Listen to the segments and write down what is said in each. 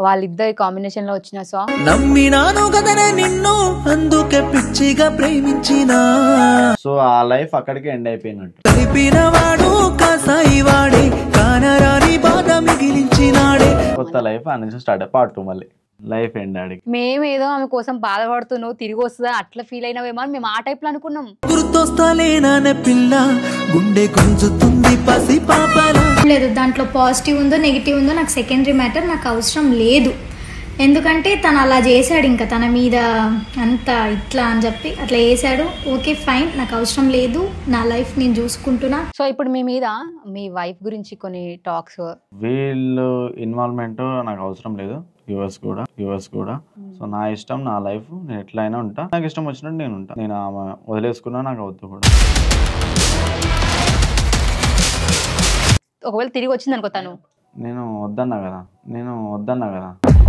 వాళ్ళిద్దరి కాంబినేషన్ లో వచ్చిన సాంగ్ నమ్మినాను కదనే నిన్ను అందుకే పిచ్చిగా ప్రేమించినా సో ఆ లైఫ్ అక్కడికి ఎండ్ అయిపోయినట్టు కలిపిన వాడు కాసాయి వాడే కానరాని బాధ మిగిలించినాడే కొత్త లైఫ్ ఆ నుంచి స్టార్ట్ పార్ట్ టూ మళ్ళీ లైఫ్ ఎండ్ ఆడికి మేమేదో ఆమె కోసం బాధపడుతున్నావు తిరిగి వస్తుందా అట్లా ఫీల్ అయినావేమో అని మేము ఆ టైప్ లో అనుకున్నాం గుర్తొస్తలేనానే పిల్ల గుండె గుంజుతుంది పసి పాపలా లేదు దాంట్లో పాజిటివ్ ఉందో నెగిటివ్ ఉందో నాకు సెకండరీ మ్యాటర్ నాకు అవసరం లేదు ఎందుకంటే తను అలా చేశాడు ఇంకా తన మీద అంత ఇట్లా అని చెప్పి అట్లా చేశాడు ఓకే ఫైన్ నాకు అవసరం లేదు నా లైఫ్ నేను చూసుకుంటున్నా సో ఇప్పుడు మీ మీద మీ వైఫ్ గురించి కొన్ని టాక్స్ వీళ్ళు ఇన్వాల్వ్మెంట్ నాకు అవసరం లేదు యుఎస్ కూడా యుఎస్ కూడా సో నా ఇష్టం నా లైఫ్ నేను ఎట్లయినా ఉంటా నాకు ఇష్టం వచ్చినట్టు నేను ఉంటా నేను ఆమె వదిలేసుకున్నా నాకు అవద్దు కూడా ఒకవేళ తిరిగి వచ్చింది అనుకో తను నేను వద్దన్నా కదా నేను వద్దన్నా కదా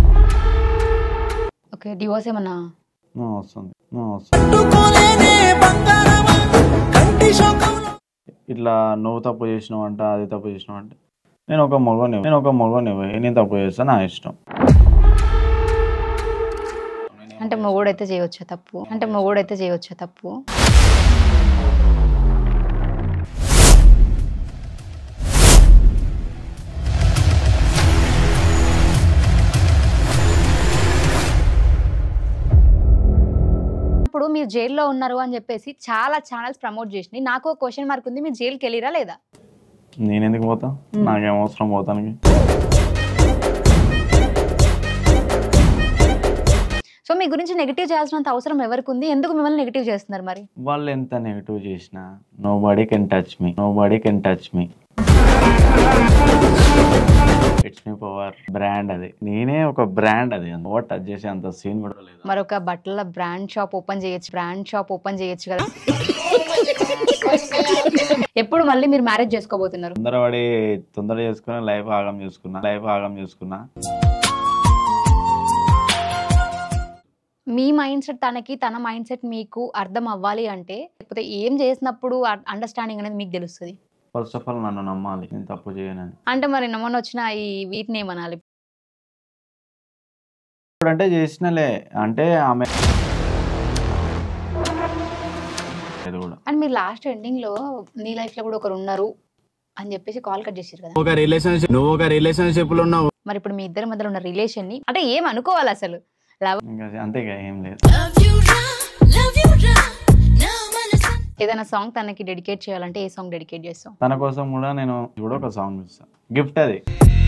ఓకే డివోర్స్ ఏమన్నా నువ్వు వస్తుంది నువ్వు వస్తుంది పట్టుకోలేనే బంగారమా కంటి శోకంలో ఇట్లా నువ్వు తప్పు చేసినావు అంట అది తప్పు చేసినావు అంటే నేను ఒక మగని నేను ఒక మగని నేను తప్పు చేస్తా నా ఇష్టం అంటే మొగోడైతే చేయవచ్చా తప్పు అంటే మొగోడైతే చేయవచ్చా తప్పు ఇప్పుడు మీరు జైల్లో ఉన్నారు అని చెప్పేసి చాలా ఛానల్స్ ప్రమోట్ చేసినాయి నాకు ఒక క్వశ్చన్ మార్క్ ఉంది మీరు జైలుకి వెళ్ళిరా లేదా నేను ఎందుకు పోతా నాకేం అవసరం పోతానికి సో మీ గురించి నెగిటివ్ చేయాల్సినంత అవసరం ఎవరికి ఉంది ఎందుకు మిమ్మల్ని నెగిటివ్ చేస్తున్నారు మరి వాళ్ళు ఎంత నెగిటివ్ చేసినా nobody can touch me nobody can touch me it's me power brand అది నేనే ఒక బ్రాండ్ అది ఓ టచ్ చేసే అంత సీన్ కూడా లేదు మరొక బట్టల బ్రాండ్ షాప్ ఓపెన్ చేయొచ్చు బ్రాండ్ షాప్ ఓపెన్ చేయొచ్చు కదా ఎప్పుడు మళ్ళీ మీరు మ్యారేజ్ చేసుకోబోతున్నారు తొందరపడి తొందర చేసుకుని లైఫ్ ఆగం చేసుకున్నా లైఫ్ ఆగం చేసుకున్నా మీ మైండ్ సెట్ తనకి తన మైండ్ సెట్ మీకు అర్థం అవ్వాలి అంటే లేకపోతే ఏం చేసినప్పుడు అండర్స్టాండింగ్ అనేది మీకు తెలుస్తుంది ఫస్ట్ ఆఫ్ ఆల్ నన్ను నమ్మాలి నేను తప్పు చేయనని అంటే మరి నమ్మని వచ్చిన ఈ వీటిని ఏమనాలి ఇప్పుడంటే చేసినలే అంటే ఆమె ఇది కూడా అండ్ మీరు లాస్ట్ ఎండింగ్ లో నీ లైఫ్ లో కూడా ఒకరు ఉన్నారు అని చెప్పేసి కాల్ కట్ చేసారు కదా ఒక రిలేషన్షిప్ నువ్వు ఒక రిలేషన్షిప్ లో ఉన్నావు మరి ఇప్పుడు మీ ఇద్దరి మధ్యలో ఉన్న రిలేషన్ ని అంటే ఏం అనుకోవాలి అసలు లవ్ ఇంకా అంతేగా ఏం లేదు ఏదైనా సాంగ్ తనకి డెడికేట్ చేయాలంటే ఏ సాంగ్ డెడికేట్ చేస్తాం తన కోసం కూడా నేను కూడా ఒక సాంగ్ ఇస్తాను గిఫ్ట్ అది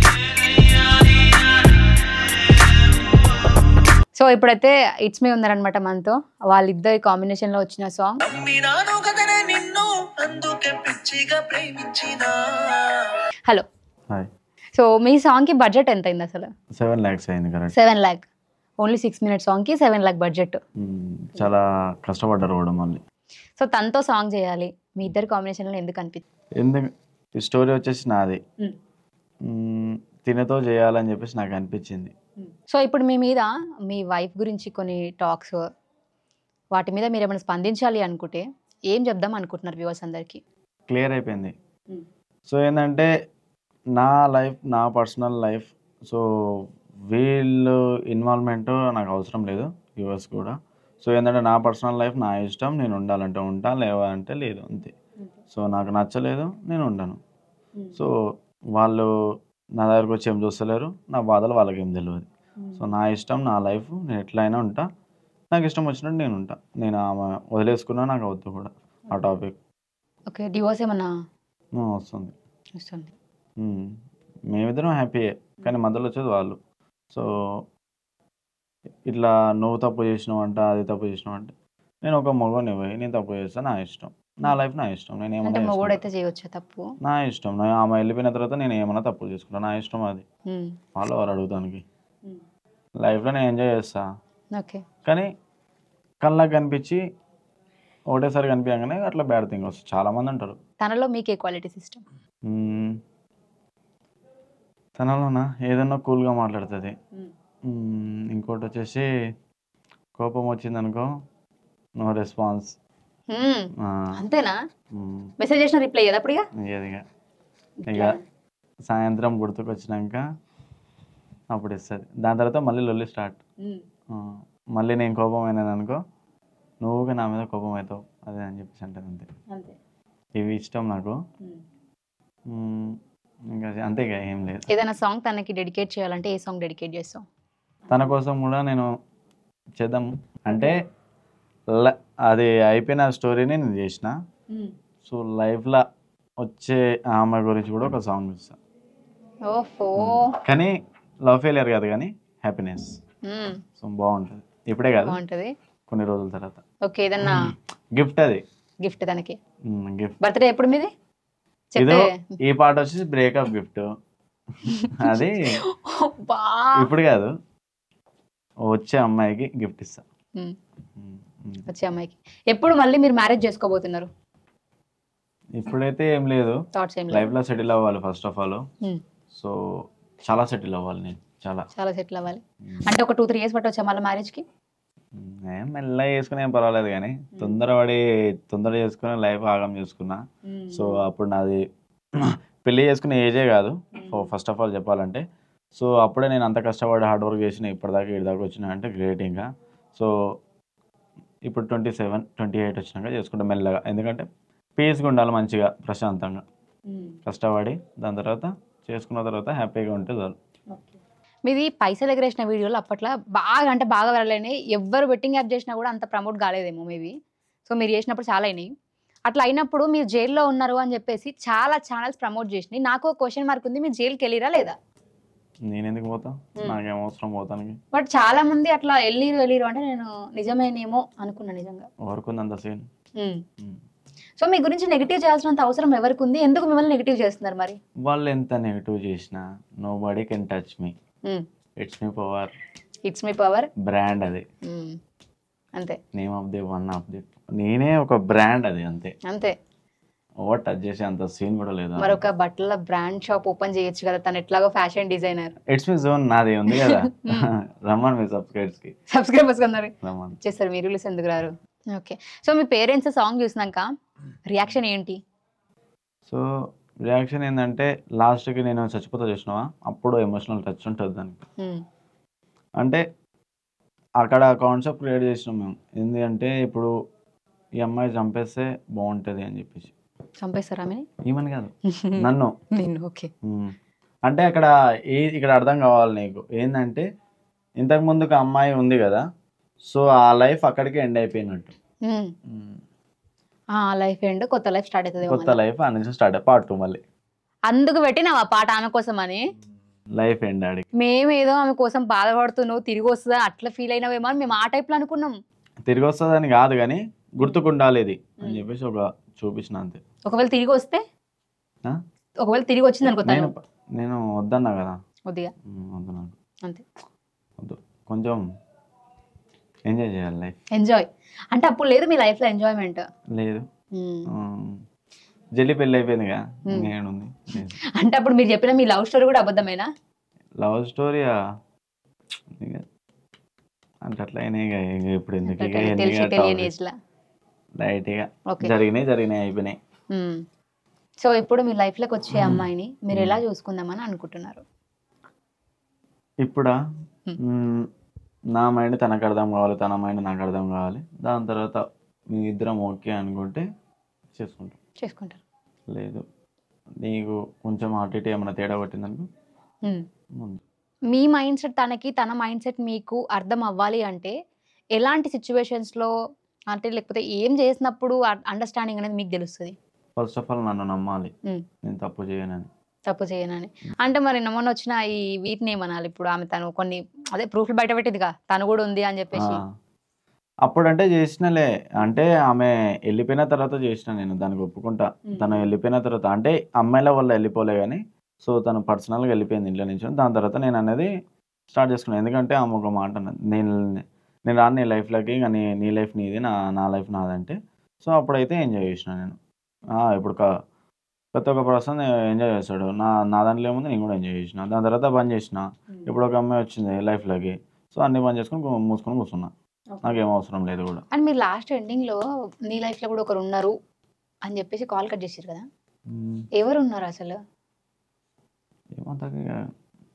సో ఇప్పుడైతే ఇట్స్ మీ ఉన్నారనమాట మనతో వాళ్ళిద్దరి కాంబినేషన్ లో వచ్చిన సాంగ్ నమ్మినాను కదనే నిన్ను అందుకే పిచ్చిగా ప్రేమించినా హలో హాయ్ సో మీ సాంగ్ కి బడ్జెట్ ఎంత అయింది అసలు సెవెన్ ల్యాక్స్ అయింది correct seven lakh only six minutes song కి సెవెన్ ల్యాక్ బడ్జెట్ చాలా కష్టపడ్డారు కూడా మళ్ళీ సో తనతో సాంగ్ చేయాలి మీ ఇద్దరి కాంబినేషన్ లో ఎందుకు అనిపించింది ఎందుకు ఈ స్టోరీ వచ్చేసి నాది మ్మ్, తినతో చేయాలని చెప్పేసి నాకు అనిపించింది సో ఇప్పుడు మీ మీద మీ వైఫ్ గురించి కొన్ని టాక్స్ వాటి మీద మీరు ఏమైనా స్పందించాలి అనుకుంటే ఏం చెప్దాం అనుకుంటున్నారు వ్యూవర్స్ అందరికి క్లియర్ అయిపోయింది మ్మ్. సో ఏంటంటే నా లైఫ్ నా పర్సనల్ లైఫ్ సో వీళ్ళు ఇన్వాల్వ్మెంట్ నాకు అవసరం లేదు యూఎస్ కూడా సో ఏంటంటే నా పర్సనల్ లైఫ్ నా ఇష్టం నేను ఉండాలంటే ఉంటా లేవంటే లేదు అంతే సో నాకు నచ్చలేదు నేను ఉండను సో వాళ్ళు నా దగ్గరకు వచ్చి ఏం చూస్తలేరు నా బాధలు వాళ్ళకి ఏం తెలియదు సో నా ఇష్టం నా లైఫ్ నేను ఎట్లయినా ఉంటా నాకు ఇష్టం వచ్చినట్టు నేను ఉంటా నేను ఆమె వదిలేసుకున్నా నాకు అవద్దు కూడా ఆ టాపిక్ ఓకే డివోర్స్ ఏమన్నా వస్తుంది వస్తుంది మ్మ్. మేమిద్దరం హ్యాపీయే కానీ మధ్యలో వచ్చేది వాళ్ళు సో ఇట్లా నువ్వు తప్పు చేసినావు అంట అది తప్పు చేసినావు అంటే నేను ఒక మగని పోయి నేను తప్పు చేస్తా నా ఇష్టం నా లైఫ్ నా ఇష్టం నేను అంటే ఏమన్నా మొగోడైతే చేసుకుంటా. చేయవచ్చా తప్పు నా ఇష్టం నా ఆమె వెళ్ళిపోయిన తర్వాత నేను ఏమన్నా తప్పు చేసుకుంటా నా ఇష్టం అది మ్మ్. వాళ్ళు వారు అడుగుతానికి లైఫ్లో నేను ఎంజాయ్ చేస్తా ఓకే కానీ కళ్ళకి కనిపించి ఒకటేసారి కనిపించగానే అట్లా బ్యాడ్ థింగ్ వస్తుంది చాలామంది అంటారు తనలో మీకు ఏ క్వాలిటీ సిస్టమ్ మ్మ్. తనలోనా ఏదన్నా కూల్గా మాట్లాడుతుంది మ్మ్. ఇంకోటి వచ్చేసి కోపం వచ్చిందనుకో నో రెస్పాన్స్ అంతేనా మెసేజ్ చేసిన రిప్లై కదా అప్పుడు ఇక ఇక ఇక సాయంత్రం గుర్తుకొచ్చినాక అప్పుడు ఇస్తుంది దాని తర్వాత మళ్ళీ లొల్లి స్టార్ట్ మళ్ళీ నేను కోపం అయినాను అనుకో నువ్వుగా నా మీద కోపం అవుతావు అదే అని చెప్పేసి అంటది అంతే అంతే ఇవి ఇష్టం నాకు మ్మ్. ఇంకా అంతే ఇక ఏం లేదు ఏదైనా సాంగ్ తనకి డెడికేట్ చేయాలంటే ఏ సాంగ్ డెడికేట్ చేస్తావు తన కోసం కూడా నేను చేద్దాం అంటే ల- అది అయిపోయిన స్టోరీని నేను చేసిన సో లైఫ్లో వచ్చే ఆమె గురించి కూడా ఒక సాంగ్ ఇస్తాను ఓహో కానీ లవ్ ఫెయిలియర్ కాదు కానీ హ్యాపీనెస్ మ్మ్. సో బాగుంటుంది ఇప్పుడే కాదు బాగుంటది కొన్ని రోజుల తర్వాత ఓకే ఏదన్నా గిఫ్ట్ అది గిఫ్ట్ తనకి గిఫ్ట్ బర్త్డే ఎప్పుడు మీది ఇదో చెప్తే ఈ పాట వచ్చేసి బ్రేకప్ గిఫ్ట్ అది బా ఇప్పుడు కాదు వచ్చే అమ్మాయికి గిఫ్ట్ ఇస్తా మ్మ్. ఉమ్, ఉమ్. వచ్చే అమ్మాయికి ఎప్పుడు మళ్ళీ మీరు మ్యారేజ్ చేసుకోబోతున్నారు ఇప్పుడైతే ఏం లేదు థాట్స్ ఏం లైఫ్ లో సెటిల్ అవ్వాలి ఫస్ట్ ఆఫ్ ఆల్ లేదు సో చాలా సెటిల్ అవ్వాలి నేను చాలా చాలా సెటిల్ అవ్వాలి అంటే ఒక టూ త్రీ ఇయర్స్ పట్టవచ్చా మళ్ళీ మ్యారేజ్కి ఉమ్, ఏం మెల్లగా చేసుకుని ఏం పర్వాలేదు కానీ తొందరపడి తొందర చేసుకుని లైఫ్ ఆగం చేసుకున్నా సో అప్పుడు నాది పెళ్లి చేసుకునే ఏజే కాదు ఫస్ట్ ఆఫ్ ఆల్ చెప్పాలంటే సో అప్పుడే నేను అంత కష్టపడి హార్డ్ వర్క్ చేసిన ఇప్పటిదాకా ఇటు దాకా వచ్చిన అంటే గ్రేట్ ఇంకా సో ఇప్పుడు ట్వంటీ సెవెన్ ట్వంటీ ఎయిట్ వచ్చినాక చేసుకుంటా మెల్లగా ఎందుకంటే పీస్గా ఉండాలి మంచిగా ప్రశాంతంగా కష్టపడి దాని తర్వాత చేసుకున్న తర్వాత హ్యాపీగా ఉంటే చాలు మీది పైసలు ఎగరేసిన వీడియోలు అప్పట్లో బాగా అంటే బాగా వెళ్ళలేని ఎవ్వరు బెట్టింగ్ యాప్ చేసినా కూడా అంత ప్రమోట్ కాలేదేమో మేబీ సో మీరు చేసినప్పుడు చాలా అయినాయి అట్లా అయినప్పుడు మీరు జైల్లో ఉన్నారు అని చెప్పేసి చాలా ఛానల్స్ ప్రమోట్ చేసినాయి నాకు క్వశ్చన్ మార్క్ ఉంది మీరు జైలుకి వెళ్ళిరా లేదా నేను ఎందుకు పోతా Hmm. నాకేం అవసరం పోతానికి బట్ చాలా మంది అట్లా వెళ్ళిరు వెళ్ళిరు అంటే నేను నిజమేనేమో అనుకున్నా నిజంగా వర్క్ ఉంది అంత సీన్ సో మీ గురించి నెగిటివ్ చేయాల్సినంత అవసరం ఎవరికి ఉంది ఎందుకు మిమ్మల్ని నెగిటివ్ చేస్తున్నారు మరి వాళ్ళు ఎంత నెగిటివ్ చేసినా nobody can touch me it's me power it's me power brand అది అంతే name of the one of the నేనే ఒక బ్రాండ్ అది అంతే అంతే ఓవర్ టచ్ చేసే అంత సీన్ కూడా లేదు మరొక బట్టల బ్రాండ్ షాప్ ఓపెన్ చేయొచ్చు కదా తను ఎట్లాగో fashion designer it's me zone నాది ఉంది కదా రమ్మన్ మీ సబ్స్క్రైబర్స్ కి సబ్స్క్రైబర్స్ అన్నారు రమ్మన్ చేస్తారు మీరు రిలీజ్ ఎందుకు రారు ఓకే సో మీ పేరెంట్స్ సాంగ్ చూసినాక రియాక్షన్ ఏంటి సో రియాక్షన్ ఏంటంటే లాస్ట్కి నేను చచ్చిపోతా చూసినావా అప్పుడు ఎమోషనల్ టచ్ ఉంటుంది దానికి మ్మ్. అంటే అక్కడ కాన్సెప్ట్ క్రియేట్ చేసినాం మేము ఎందుకంటే ఇప్పుడు ఈ అమ్మాయి చంపేస్తే బాగుంటుంది అని చెప్పేసి చంపేస్తారా ఆమెని ఈమెన్ కాదు నన్ను నేను ఓకే ఉమ్. అంటే అక్కడ ఏ ఇక్కడ అర్థం కావాలి నీకు ఏంటంటే ఇంతకు ముందుకు అమ్మాయి ఉంది కదా సో ఆ లైఫ్ అక్కడికే ఎండ్ అయిపోయినట్టు ఉమ్. లైఫ్ ఎండ్ కొత్త లైఫ్ స్టార్ట్ అవుతుంది కొత్త లైఫ్ ఆ నుంచి స్టార్ట్ పార్ట్ టూ మళ్ళీ అందుకు పెట్టినావు ఆ పాట ఆమె కోసం అని లైఫ్ ఎండ్ ఆడికి మేమేదో ఆమె కోసం బాధపడుతున్నావు తిరిగి వస్తుందా అట్లా ఫీల్ అయినావేమో అని మేము ఆ టైప్ లో అనుకున్నాం తిరిగి వస్తుందని కాదు కానీ గుర్తుకుండాలి ఇది అని చెప్పేసి ఒక చూపించిన అంతే ఒకవేళ తిరిగి వస్తే ఆ? ఒకవేళ తిరిగి వచ్చింది అనుకో నేను తను నేను వద్దన్నా కదా కొద్దిగా ఉమ్, వద్దు నాకు అంతే వద్దు కొంచెం ఎంజాయ్ చేయాలి లైఫ్ ఎంజాయ్ అంటే అప్పుడు లేదు మీ లైఫ్ లో ఎంజాయ్మెంట్ లేదు ఉమ్, జల్లి పెళ్ళి అయిపోయిందిగా ఇంకేముంది అంటే అప్పుడు మీరు చెప్పిన మీ లవ్ స్టోరీ కూడా అబద్ధమేనా లవ్ స్టోరీయా ఇక అంటే అట్లా అయినాయి ఇక ఇక ఇప్పుడు ఎందుకు ఇక తెలిసి ఎన్ని తెలియని ఏజ్ లా లైట్ ఇక ఓకే జరిగినాయి జరిగినాయి అయిపోయినాయి సో ఇప్పుడు మీ లైఫ్ లోకి వచ్చే అమ్మాయిని మీరు ఎలా చూసుకుందామని అనుకుంటున్నారు ఇప్పుడా Hmm. మ్మ్, నా మైండ్ తనకు అర్థం కావాలి తన మైండ్ నాకు అర్థం కావాలి దాని తర్వాత మీ ఇద్దరం ఓకే అనుకుంటే చేసుకుంటాం చేసుకుంటారు లేదు నీకు కొంచెం అటు ఇటు ఏమైనా తేడా కొట్టిందనుకో మ్మ్. ముందు మీ మైండ్ సెట్ తనకి తన మైండ్ సెట్ మీకు అర్థం అవ్వాలి అంటే ఎలాంటి situations లో అంటే లేకపోతే ఏం చేసినప్పుడు అండర్స్టాండింగ్ అనేది మీకు తెలుస్తుంది ఫస్ట్ ఆఫ్ ఆల్ నన్ను నమ్మాలి Hmm. నేను తప్పు చేయనని తప్పు చేయనని అంటే మరి మొన్న వచ్చిన ఈ వీటిని ఏమనాలి ఇప్పుడు ఆమె తను కొన్ని అదే ప్రూఫ్లు బయట పెట్టిందిగా తను కూడా ఉంది అని చెప్పేసి ఆ. అప్పుడంటే చేసినలే అంటే ఆమె వెళ్ళిపోయిన తర్వాత చేసిన నేను దానికి ఒప్పుకుంటా మ్మ్. తను వెళ్ళిపోయిన తర్వాత అంటే అమ్మాయిల వల్ల వెళ్ళిపోలే కానీ సో తను పర్సనల్గా వెళ్ళిపోయింది ఇంట్లో నుంచి దాని తర్వాత నేను అనేది స్టార్ట్ చేసుకున్నాను ఎందుకంటే ఆమె ఒక మాట అన్నది నేను నేను రాను నీ లైఫ్లోకి ఇంకా నీ నీ లైఫ్ నీది నా నా లైఫ్ నాదంటే సో అప్పుడైతే ఎంజాయ్ చేసిన నేను ఆ, ఇప్పుడు క- ప్రతి ఒక్క పర్సన్ ఎంజాయ్ చేస్తాడు నా నా దాంట్లో ఏముంది నేను కూడా ఎంజాయ్ చేసిన దాని తర్వాత బంద్ చేసిన ఇప్పుడు ఒక అమ్మాయి వచ్చింది లైఫ్లోకి సో అన్ని బంద్ చేసుకొని గు- మూసుకొని కూర్చున్నా నాకేం అవసరం లేదు కూడా అండ్ మీరు లాస్ట్ ఎండింగ్ లో నీ లైఫ్ లో కూడా ఒకరు ఉన్నారు అని చెప్పేసి కాల్ కట్ చేసారు కదా మ్మ్. ఎవరు ఉన్నారు అసలు ఏమంతా ఇక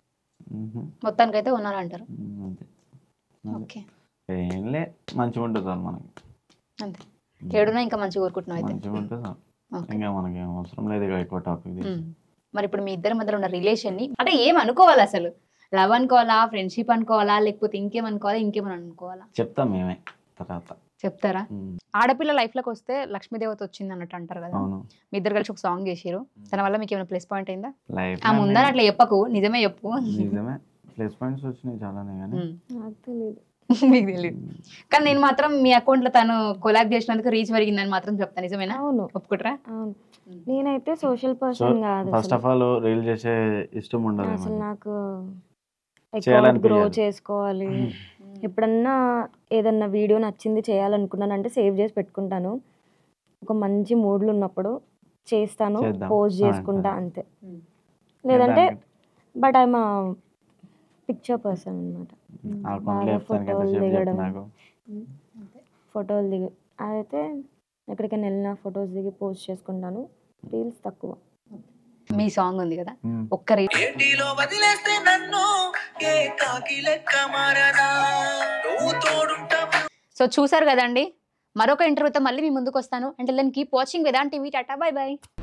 మ్మ్. మొత్తానికైతే ఉన్నారంటారు మ్మ్, అంతే అదే. ఓకే ఏంలే మంచిగా ఉంటుంది చాలు మనకి అంతే ఏడున్నా ఇంకా మంచిగా కోరుకుంటున్నావు అయితే మంచిగా ఉంటుంది చాలు ఓకే. ఇంకా మనకి ఏం అవసరం లేదు ఇక ఎక్కువ టాపిక్ ఉమ్. మరి ఇప్పుడు మీ ఇద్దరి మధ్యలో ఉన్న రిలేషన్ ని అంటే ఏం అనుకోవాలి అసలు లవ్ అనుకోవాలా ఫ్రెండ్షిప్ అనుకోవాలా లేకపోతే ఇంకేం అనుకోవాలా ఇంకేమని అనుకోవాలా చెప్తాం మేమే తర్వాత చెప్తారా మ్మ్. ఆడపిల్ల లైఫ్ లోకి వస్తే లక్ష్మీదేవత వచ్చింది అన్నట్టు అంటారు కదా అవును మీ ఇద్దరు కలిసి ఒక సాంగ్ చేసారు తన వల్ల మీకు ఏమైనా ప్లస్ పాయింట్ అయిందా లైఫ్ ఆ ముందని అట్లా చెప్పకు నిజమే చెప్పు నిజమే ప్లస్ పాయింట్స్ వచ్చినాయి చాలానే కానీ ఉమ్. నాకు తెలియదు మీకు తెలియదు కానీ నేను మాత్రం మీ అకౌంట్ లో తను కొలాబ్ చేసినందుకు రీచ్ పెరిగిందని మాత్రం చెప్తాను నిజమేనా అవును ఒప్పుకుంటారా అవును నేనైతే సోషల్ సో పర్సన్ కాదు ఫస్ట్ ఆఫ్ ఆల్ రీల్ చేసే ఇష్టం ఉండదు అసలు ఏమని. నాకు అకౌంట్ చేయాలనిపించదు. గ్రో చేసుకోవాలి ఎప్పుడన్నా ఏదన్నా వీడియో నచ్చింది చేయాలనుకున్నానంటే సేవ్ చేసి పెట్టుకుంటాను ఒక మంచి మూడ్లు ఉన్నప్పుడు చేస్తాను చేద్దాం. పోస్ట్ ఆ, చేసుకుంటా Hmm. అంతే లేదంటే దానికి- బట్ ఐమ్ పిక్చర్ పర్సన్ అనమాట ఆ కొండలు బాగా చెప్తానికి ఫోటోలు ఎంతసేపు చెప్పు దిగడం. నాకు ఫోటోలు దిగి అదైతే ఎక్కడికైనా వెళ్ళినా ఫొటోస్ దిగి పోస్ట్ చేసుకుంటాను రీల్స్ తక్కువ మీ సాంగ్ ఉంది కదా మ్మ్. ఒక్క రీ ఏంటిలో వదిలేస్తే నన్ను ఏ కాకి లెక్క మారనా నువ్వు తోడుంటావు సో చూసారు కదండి మరొక ఇంటర్వ్యూతో మళ్ళీ మీ ముందుకు వస్తాను అంటే then keep watching Vedant TV tata bye by